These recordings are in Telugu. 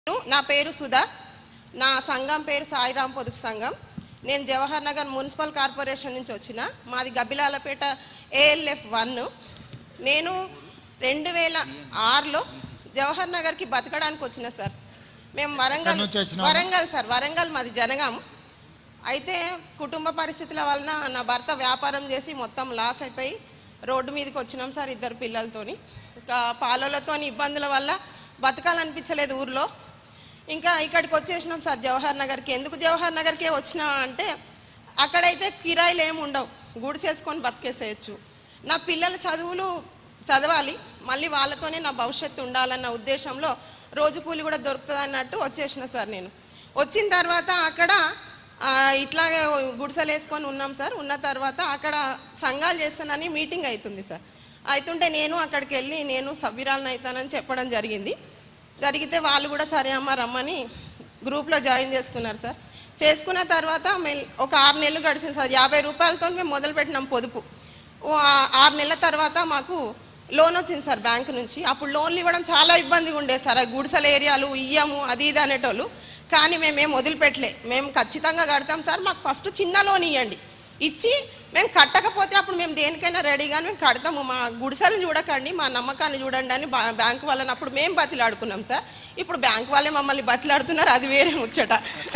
నా పేరు సుధా నా సంఘం పేరు సాయిరాం పొదుపు సంఘం నేను జవహర్ నగర్ మున్సిపల్ కార్పొరేషన్ నుంచి వచ్చిన మాది గబ్బిలాలపేట ఏఎల్ఎఫ్ వన్ నేను రెండు వేల ఆరులో జవహర్ నగర్కి బతకడానికి వచ్చిన సార్ మేము వరంగల్ ఎక్కడి నుంచి వచ్చినావు? వరంగల్ సార్ వరంగల్ మాది జనగాం అయితే కుటుంబ పరిస్థితుల వలన నా భర్త వ్యాపారం చేసి మొత్తం లాస్ అయిపోయి రోడ్డు మీదకి వచ్చినాం సార్ ఇద్దరు పిల్లలతోని ఇంకా పాలలతోని ఇబ్బందుల వల్ల బతకాలనిపించలేదు ఊర్లో ఇంకా ఇక్కడికి వచ్చేసినాం సార్ జవహర్ నగర్కి ఎందుకు జవహర్ నగర్కే వచ్చినా అంటే అక్కడైతే కిరాయిలు ఏమి ఉండవు గుడిసేసుకొని బతికేసేయచ్చు నా పిల్లల చదువులు చదవాలి మళ్ళీ వాళ్ళతోనే నా భవిష్యత్తు ఉండాలన్న ఉద్దేశంలో రోజు కూలి కూడా దొరుకుతుంది అన్నట్టు వచ్చేసిన సార్ నేను వచ్చిన తర్వాత అక్కడ ఆ, ఇట్లాగే గుడిసెలు వేసుకొని ఉన్నాం సార్ ఉన్న తర్వాత అక్కడ సంఘాలు చేస్తానని మీటింగ్ అవుతుంది సార్ అవుతుంటే నేను అక్కడికి వెళ్ళి నేను సభ్యురాలను అవుతానని చెప్పడం జరిగింది జరిగితే వాళ్ళు కూడా సరే అమ్మ రమ్మని గ్రూప్లో జాయిన్ చేసుకున్నారు సార్ చేసుకున్న తర్వాత మెల్ ఒక ఆరు నెలలు గడిచింది సార్ యాభై రూపాయలతో మేము మొదలుపెట్టినాం పొదుపు ఓ ఆ- ఆరు నెలల తర్వాత మాకు లోన్ వచ్చింది సార్ బ్యాంక్ నుంచి అప్పుడు లోన్లు ఇవ్వడం చాలా ఇబ్బందిగా ఉండేది సార్ ఆ గుడిసెల ఏరియాలు ఇయ్యము అది ఇది అనేటోళ్ళు కానీ మేమేం వదిలిపెట్టలే మేము ఖచ్చితంగా కడతాం సార్ మాకు ఫస్ట్ చిన్న లోన్ ఇవ్వండి ఇచ్చి మేము కట్టకపోతే అప్పుడు మేము దేనికైనా రెడీగా మేము కడతాము మా గుడిసెలను చూడకండి మా నమ్మకాన్ని చూడండి అని బా- బ్యాంక్ వాళ్ళని అప్పుడు మేము బతిలాడుకున్నాం సార్ ఇప్పుడు బ్యాంక్ వాళ్ళే మమ్మల్ని బతిలాడుతున్నారు అది వేరే ముచ్చట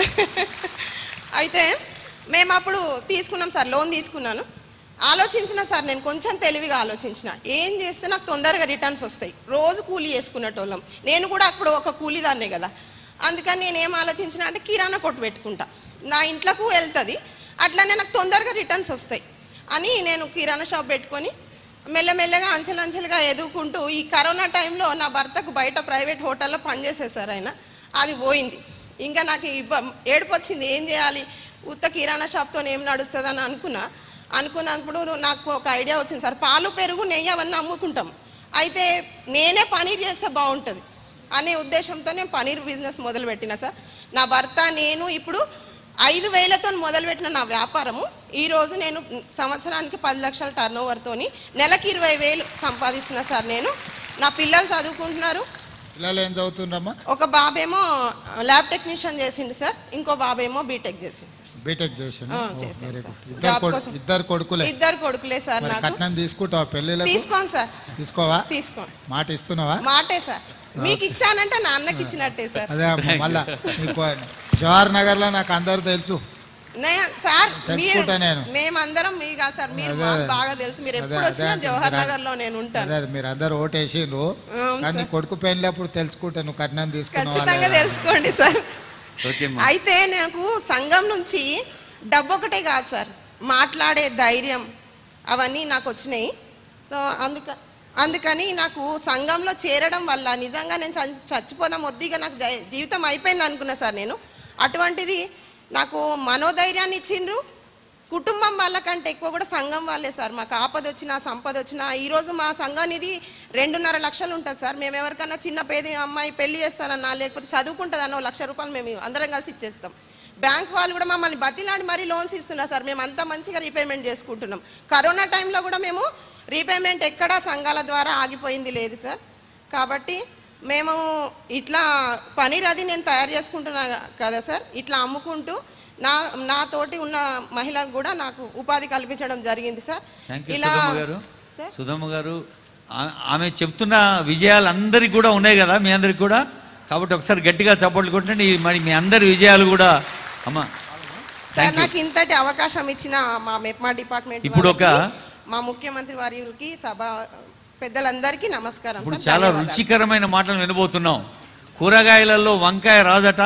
అయితే మేము అప్పుడు తీసుకున్నాం సార్ లోన్ తీసుకున్నాను ఆలోచించిన సార్ నేను కొంచెం తెలివిగా ఆలోచించిన ఏం చేస్తే నాకు తొందరగా రిటర్న్స్ వస్తాయి రోజు కూలీ చేసుకునేటోళ్ళం నేను కూడా అప్పుడు ఒక కూలీదాన్నే కదా అందుకని నేను ఏం ఆలోచించిన అంటే కిరాణా కొట్టు పెట్టుకుంటా నా ఇంట్లోకి వెళ్తుంది అట్లనే నాకు తొందరగా రిటర్న్స్ వస్తాయి అని నేను కిరాణా షాప్ పెట్టుకొని మెల్లమెల్లగా అంచెలంచెలుగా ఎదుగుకుంటూ ఈ కరోనా టైంలో నా భర్తకు బయట ప్రైవేట్ హోటల్లో పనిచేసేసారు ఆయన అది పోయింది ఇంకా నాకు ఇబ్బ ఏడుపు వచ్చింది ఏం చేయాలి ఉత్త కిరాణా షాప్తో ఏం నడుస్తుందని అనుకున్నా అనుకున్నప్పుడు నాకు ఒక ఐడియా వచ్చింది సార్ పాలు పెరుగు నెయ్యి అవన్నీ అమ్ముకుంటాం అయితే నేనే పనీర్ చేస్తే బాగుంటుంది అనే ఉద్దేశంతో నేను పనీర్ బిజినెస్ మొదలుపెట్టిన సార్ నా భర్త నేను ఇప్పుడు ఐదు వేలతో మొదలుపెట్టిన నా వ్యాపారము ఈరోజు నేను సంవత్సరానికి పది లక్షల టర్న్ ఓవర్తోని నెలకి ఇరవై వేలు సంపాదిస్తున్నా సార్ నేను నా పిల్లలు చదువుకుంటున్నారు పిల్లలు ఏం చదువుతుండ్రమ్మా ఒక బాబేమో ల్యాబ్ టెక్నీషియన్ చేసిండు సార్ ఇంకో బాబేమో బీటెక్ చేసిండు సార్ బీటెక్ చేసిన ఆ, చేశాను సార్. ఇద్దరు జాబ్ కొడు- కోసం. ఇద్దరు కొడుకులే ఇద్దరు కొడుకులే సార్ మరి నాకు కట్నం తీసుకుంటావా పెళ్ళిళ్ళకు తీసుకోండి సార్ తీసుకోవా తీసుకోండి మాట ఇస్తున్నావా మాటే సార్ మీకు ఇచ్చానంటే నా అన్నకి ఇచ్చినట్టే సార్ అదే అమ్మ, మళ్ళా నీకు జవహర్ నగర్ లో నాకు అందరు తెలుసు నే- సార్ మీరు తెలుసుకుంటా నేను. మేమందరం మీ కాదు సార్ మీరు అదే, మాకు అదే. బాగా తెలుసు మీరు అదే, ఎప్పుడు అదే వచ్చినా అంటే జవహర్ మీరు నగర్ లో నేను ఉంటాను అదే అదే మీరు అందరు ఓటేసిండ్రు అవును కానీ నీ సార్. కొడుకు పెళ్ళప్పుడు తెలుసుకుంటా నువ్వు కట్నం తీసుకున్నావా ఖచ్చితంగా లేదా? తెలుసుకోండి సార్ ఓకే అమ్మా అయితే నాకు సంఘం నుంచి డబ్బు ఒకటే కాదు సార్ మాట్లాడే ధైర్యం అవన్నీ నాకు వచ్చినాయి సో అందుక అందుకని నాకు సంఘంలో చేరడం వల్ల నిజంగా నేను చ- చచ్చిపోదాం వద్దిగా నాకు జై- జీవితం అయిపోయింది అనుకున్నా సార్ నేను అటువంటిది నాకు మనోధైర్యాన్ని ఇచ్చిండ్రు కుటుంబం వాళ్ళకంటే ఎక్కువ కూడా సంఘం వాళ్ళే సార్ మాకు ఆపద వచ్చినా సంపద వచ్చినా ఈరోజు మా సంఘానిది రెండున్నర లక్షలు ఉంటుంది సార్ మేము ఎవరికన్నా చిన్న పేద అమ్మాయి పెళ్లి చేస్తానన్నా లేకపోతే చదువుకుంటుందన్నో లక్ష రూపాయలు మేము అందరం కలిసి ఇచ్చేస్తాం బ్యాంక్ వాళ్ళు కూడా మమ్మల్ని బతిలాడి మరీ లోన్స్ ఇస్తున్నారు సార్ మేము అంతా మంచిగా రీపేమెంట్ చేసుకుంటున్నాం కరోనా టైంలో కూడా మేము రీపేమెంట్ ఎక్కడా సంఘాల ద్వారా ఆగిపోయింది లేదు సార్ కాబట్టి మేము ఇట్లా పనీర్ అది నేను తయారు చేసుకుంటున్నా కదా సార్ ఇట్లా అమ్ముకుంటూ నా నాతోటి ఉన్న మహిళలకు కూడా నాకు ఉపాధి కల్పించడం జరిగింది సార్ థ్యాంక్ యూ సుధమ్మ గారు సార్ సుధమ్మ గారు ఆ- ఆమె చెప్తున్న విజయాలు అందరికి కూడా ఉన్నాయి కదా మీ అందరికి కూడా కాబట్టి ఒకసారి గట్టిగా చప్పట్లు కొట్టండి మరి మీ అందరి విజయాలు కూడా అమ్మా సార్ థ్యాంక్ యూ నాకు ఇంతటి అవకాశం ఇచ్చిన మా మెప్మా డిపార్ట్మెంట్ ఇప్పుడు ఒక- వాళ్ళకి, మా ముఖ్యమంత్రి వారికి సభ పెద్దలందరికీ నమస్కారం ఇప్పుడు సార్. చాలా ధన్యవాదాలు. రుచికరమైన మాటలు వినబోతున్నాం కూరగాయలలో వంకాయ రాజట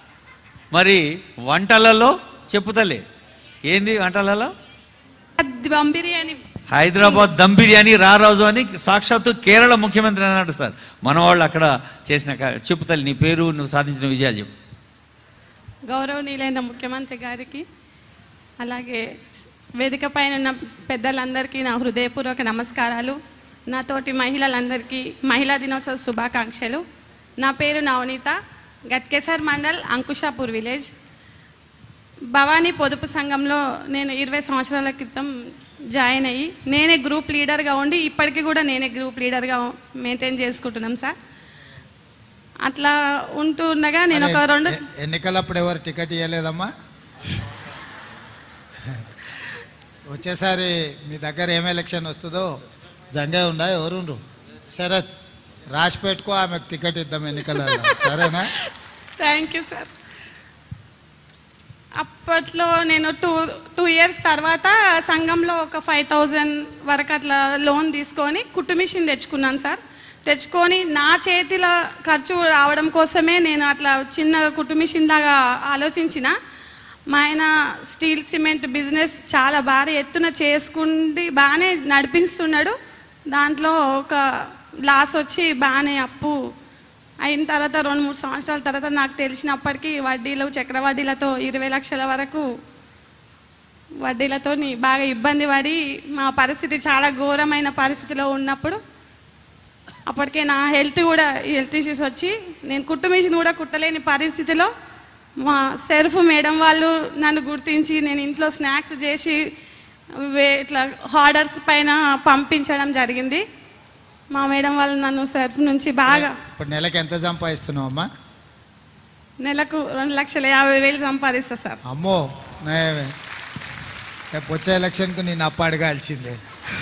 మరి వంటలలో చెప్పుతలే ఏంది వంటలలో దమ్ బిర్యానీ హైదరాబాద్ దమ్ బిర్యానీ రారాజు అని సాక్షాత్తు కేరళ ముఖ్యమంత్రి అన్నాడు సార్ మన వాళ్ళు అక్కడ చేసిన కా- చెప్పు తల్లి నీ పేరు నువ్వు సాధించిన విజయాలు చెప్పు గౌరవనీయులైన ముఖ్యమంత్రి గారికి అలాగే వేదిక పైన ఉన్న పెద్దలందరికీ నా హృదయపూర్వక నమస్కారాలు నాతోటి మహిళలందరికీ మహిళా దినోత్సవ శుభాకాంక్షలు నా పేరు నవనీత గట్కేసర్ మండల్ అంకుషాపూర్ విలేజ్ భవానీ పొదుపు సంఘంలో నేను ఇరవై సంవత్సరాల క్రితం జాయిన్ అయ్యి నేనే గ్రూప్ లీడర్గా ఉండి ఇప్పటికీ కూడా నేనే గ్రూప్ లీడర్గా మెయింటైన్ చేసుకుంటున్నాం సార్ అట్లా ఉంటుండగా నేను ఒక అరే, రెండు ఎ- ఎన్నికలప్పుడు ఎవరు టికెట్ ఇవ్వలేదమ్మా వచ్చేసారి మీ దగ్గర ఏం ఎలక్షన్ వస్తుందో జంగే ఉండా ఎవరుండ్రు సరే రాసి పెట్టుకో ఆమెకు టికెట్ ఇద్దాం ఎన్నికలలో సరేనా థ్యాంక్ యూ సార్ అప్పట్లో నేను టూ టూ ఇయర్స్ తర్వాత సంఘంలో ఒక ఫైవ్ థౌజండ్ వరకు అట్లా లోన్ తీసుకొని కుట్టు మిషన్ తెచ్చుకున్నాను సార్ తెచ్చుకొని నా చేతిలో ఖర్చు రావడం కోసమే నేను అట్లా చిన్న కుట్టు మిషన్ లాగా ఆలోచించిన మా ఆయన స్టీల్ సిమెంట్ బిజినెస్ చాలా బాగా ఎత్తున చేసుకుండి బాగానే నడిపిస్తున్నాడు దాంట్లో ఒక లాస్ వచ్చి బాగానే అప్పు అయిన తర్వాత రెండు మూడు సంవత్సరాల తర్వాత నాకు తెలిసినప్పటికీ వడ్డీలు చక్రవడ్డీలతో ఇరవై లక్షల వరకు వడ్డీలతో బాగా ఇబ్బంది పడి మా పరిస్థితి చాలా ఘోరమైన పరిస్థితిలో ఉన్నప్పుడు అప్పటికే నా హెల్త్ కూడా హెల్త్ ఇష్యూస్ వచ్చి నేను కుట్టు మిషన్ కూడా కుట్టలేని పరిస్థితిలో మా సెర్ఫ్ మేడం వాళ్ళు నన్ను గుర్తించి నేను ఇంట్లో స్నాక్స్ చేసి వే- ఇట్లా ఆర్డర్స్ పైన పంపించడం జరిగింది మా మేడం వాళ్ళు నన్ను సెర్ఫ్ నుంచి బాగా ఇప్పుడు నెలకి ఎంత సంపాదిస్తున్నావు అమ్మా నెలకు రెండు లక్షల యాభై వేలు సంపాదిస్తా సార్ అమ్మో నయమే రేపు వచ్చే ఎలక్షన్కు నేను అప్పు అడగాల్సిందే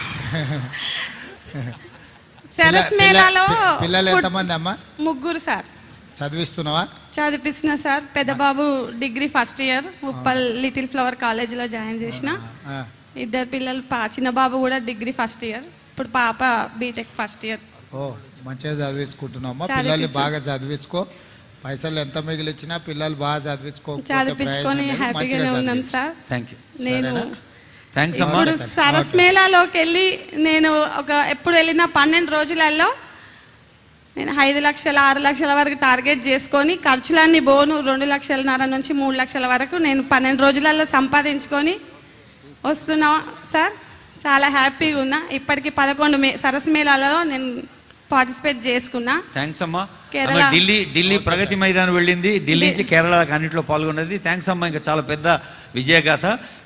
సరస్ పిల్ల- మేళాలో పిల్ల- పిల్లలు ఫుడ్- ఎంతమంది అమ్మా ముగ్గురు సార్ చదివిస్తున్నావా చదివిస్తున్నా సార్ పెద్ద బాబు degree first year Uppal little flower కాలేజీలో జాయిన్ చేసిన ఆ, ఇద్దరు పిల్లలు పా చిన్న బాబు కూడా డిగ్రీ ఫస్ట్ ఇయర్ ఇప్పుడు పాప బీటెక్ ఫస్ట్ ఇయర్ ఓ మంచిగా చదివించుకుంటున్నావమ్మా చదివించు. పిల్లల్ని బాగా చదివించుకో పైసలు ఎంత మిగిలిచ్చినా పిల్లలు బాగా చదివించుకో చదివించుకొని హ్యాపీగానే ఉన్నాం సార్ థ్యాంక్ యూ నేను సరేనా? థ్యాంక్స్ అమ్మా ఇప్పుడు సరస్ మేళాలోకి వెళ్ళి నేను ఒక ఎప్పుడు వెళ్ళిన పన్నెండు రోజులలో నేను ఐదు లక్షల ఆరు లక్షల వరకు టార్గెట్ చేసుకొని ఖర్చులన్నీ బోను రెండు లక్షలన్నర నుంచి మూడు లక్షల వరకు నేను పన్నెండు రోజులలో సంపాదించుకొని వస్తున్నా సార్ చాలా హ్యాపీగా ఉన్నా ఇప్పటికి పదకొండు మే సరస్ మేళాలలో నేను పార్టిసిపేట్ చేసుకున్నా థ్యాంక్స్ అమ్మా కేరళ. ఆమె ఢిల్లీ ఢిల్లీ ప్రగతి మైదానం వెళ్ళింది ఢిల్లీ నుంచి కేరళ అన్నింటిలో పాల్గొన్నది థ్యాంక్స్ అమ్మా ఇంకా చాలా పెద్ద విజయగాథ